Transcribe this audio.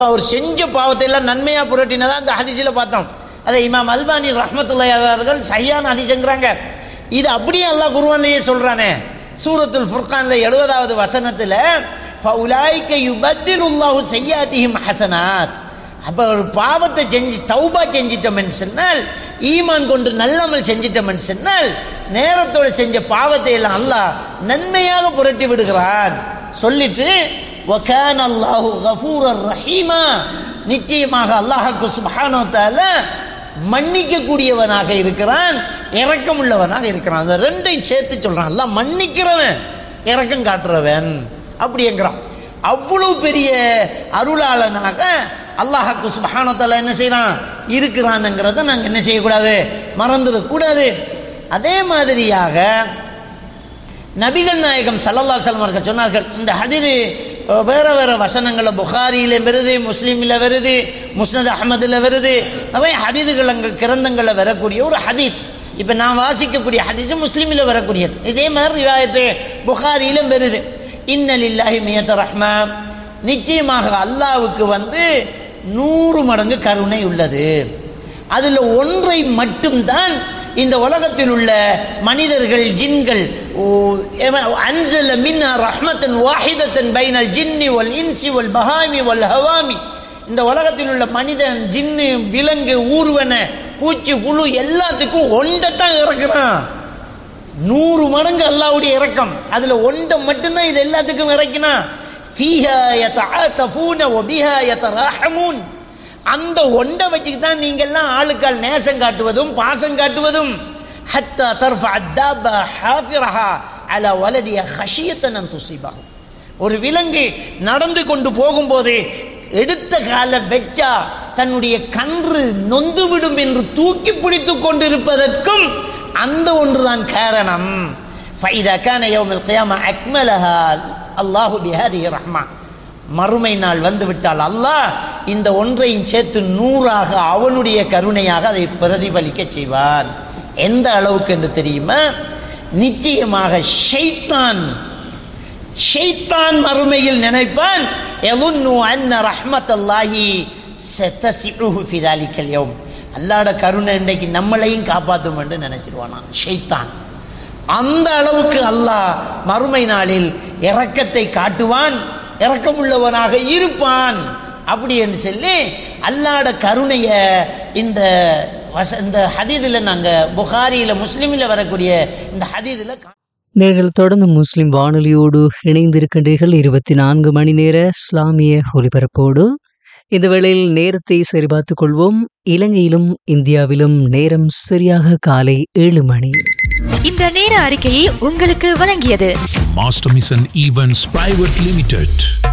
அவர் செஞ்ச பாவத்தை எல்லாம் நன்மையா புரட்டினதா அந்த ஹதீஸில் பார்த்தோம் அதை இமாம் அல்பானி ரஹ்மத்துல்லாஹி அவர்கள் சரியான ஹதீஸுங்கிறாங்க இது அப்படியே அல்லாஹ் குர்ஆன்லயே சொல்றானே சூரத்துல் ஃபுர்கான்ல எழுபதாவது வசனத்துல ஃபவுலாய்க யுபத்திலுல்லாஹு செய்யாதிஹிம் ஹசனாத் அப்போ ஒரு பாவத்தை செஞ்சு தௌபா செஞ்சிட்டோம்னு சொன்னால் ஈமான் கொண்டு நல்லமல் செஞ்சிட்டோம்னு சொன்னால் நேரத்தோட செஞ்ச பாவத்தை எல்லாம் அல்லாஹ் நன்மையாக புரட்டி விடுகிறான் சொல்லிட்டு وَكَانَ اللَّهُ غَفُورًا رَحِيمًا நிச்சயமாக அல்லாஹ்க்கு சுப்ஹானஹு வ தஆலா மன்னிக்க கூடியவனாக இருக்கிறான் இரக்கம் உள்ளவனாக இருக்கிறான் அந்த ரெண்டையும் சேர்த்து சொல்றான் அல்லாஹ் மன்னிக்கிறவன் இரக்கம் காட்டுறவன் அப்படிங்கிறான் அவ்வளவு பெரிய அருளாளனாக அல்லாஹாக்கு சுப்ஹானஹு வ தஆலா என்ன செய்யறான் இருக்கிறான்ங்கிறத நாங்கள் என்ன செய்யக்கூடாது மறந்துடக்கூடாது அதே மாதிரியாக நபிகள் நாயகம் சல்லல்லா அலைஹி அவர்கள் சொன்னார்கள் இந்த ஹதீது அஹ், வேற வேற வசனங்களில் புகாரியில் வருது முஸ்லீமில் வருது முஸ்னத் அஹமதில் வருது நிறைய ஹதீதுகள் அங்கே கிரந்தங்களில் வரக்கூடிய ஒரு ஹதீத் இப்போ நான் வாசிக்கக்கூடிய ஹதீஸ் முஸ்லீமில் வரக்கூடியது இதே மாதிரி ரிவாயத்து புகாரியிலும் வருது இன்னலில்லாஹி மியத்த ரஹ்மா நிச்சயமாக அல்லாவுக்கு வந்து நூறு மடங்கு கருணை உள்ளது அதில் ஒன்றை மட்டும்தான் இந்த உலகத்தில் உள்ள மனிதர்கள் ஜின்கள் ஓ, எவ- அன்சல மின்னா ரஹ்மத்தன் வாஹிதத்தன் பைனல் ஜின்னி வல் இன்சி வல் பஹாமி வல் ஹவாமி இந்த உலகத்தில் உள்ள மனிதன் ஜின்னு விலங்கு ஊர்வன பூச்சி புழு எல்லாத்துக்கும் ஒன்றைத்தான் இறக்குறான் நூறு மடங்கு அல்லாவுடைய இறக்கம் அதுல ஒன்றை மட்டும்தான் இது எல்லாத்துக்கும் இறக்கினா ஃபீஹா யதஆதஃபூன வபிஹா யதராஹமூன் அந்த ஒண்டை வச்சுக்கு தான் நீங்க எல்லாம் ஆளுக்கால் நேசம் காட்டுவதும் பாசம் காட்டுவதும் ஹத்தா தர்ஃபா அத்தாபா ஹாஃபிரஹா அலா வலதிய ஹஷியத்தன் அன் துசிபா ஒரு விலங்கு நடந்து கொண்டு போகும்போது எடுத்த கால வெச்சா தன்னுடைய கன்று நொந்துவிடும் என்று தூக்கி பிடித்துக் கொண்டிருப்பதற்கும் அந்த ஒன்றுதான் காரணம் فإذا كان يوم القيامة أكملها الله بهذه الرحمة மறுமை நாள் வந்துவிட்டால் அல்லாஹ் இந்த ஒன்றையும் சேர்த்து நூறாக அவனுடைய கருணையாக அதை பிரதிபலிக்க செய்வான் எந்த அளவுக்கு என்று தெரியுமா நிச்சயமாக ஷைத்தான் ஷைத்தான் மறுமையில் நினைப்பான் எலுன்னு அன்ன ரஹ்மத்தல்லாஹி செத்தசிஉஹு ஃபி தாலிக்கல் யௌம் அல்லாஹ்ட கருணை இன்றைக்கு நம்மளையும் காப்பாற்றும் என்று நினைச்சிருவானாம் ஷைத்தான் அந்த அளவுக்கு அல்லாஹ் மறுமை நாளில் இரக்கத்தை காட்டுவான் இரக்கமுள்ளவனாக இருப்பான் அப்படி என்று சொல்லி அல்லாஹ்ட கருணைய இந்த வச இந்த ஹதீதில் நாங்கள் புகாரியில் முஸ்லீமில் வரக்கூடிய இந்த ஹதீதில் நீங்கள் தொடர்ந்து முஸ்லிம் வானொலியோடு இணைந்திருக்கின்றீர்கள் இருபத்தி நான்கு மணி நேர இஸ்லாமிய ஒலிபரப்போடு இந்த வேளையில் நேரத்தை சரிபார்த்துக் கொள்வோம் இலங்கையிலும் இந்தியாவிலும் நேரம் சரியாக காலை ஏழு மணி இந்த நேர அறிக்கையை உங்களுக்கு வழங்கியது Master Mission Events Private Limited.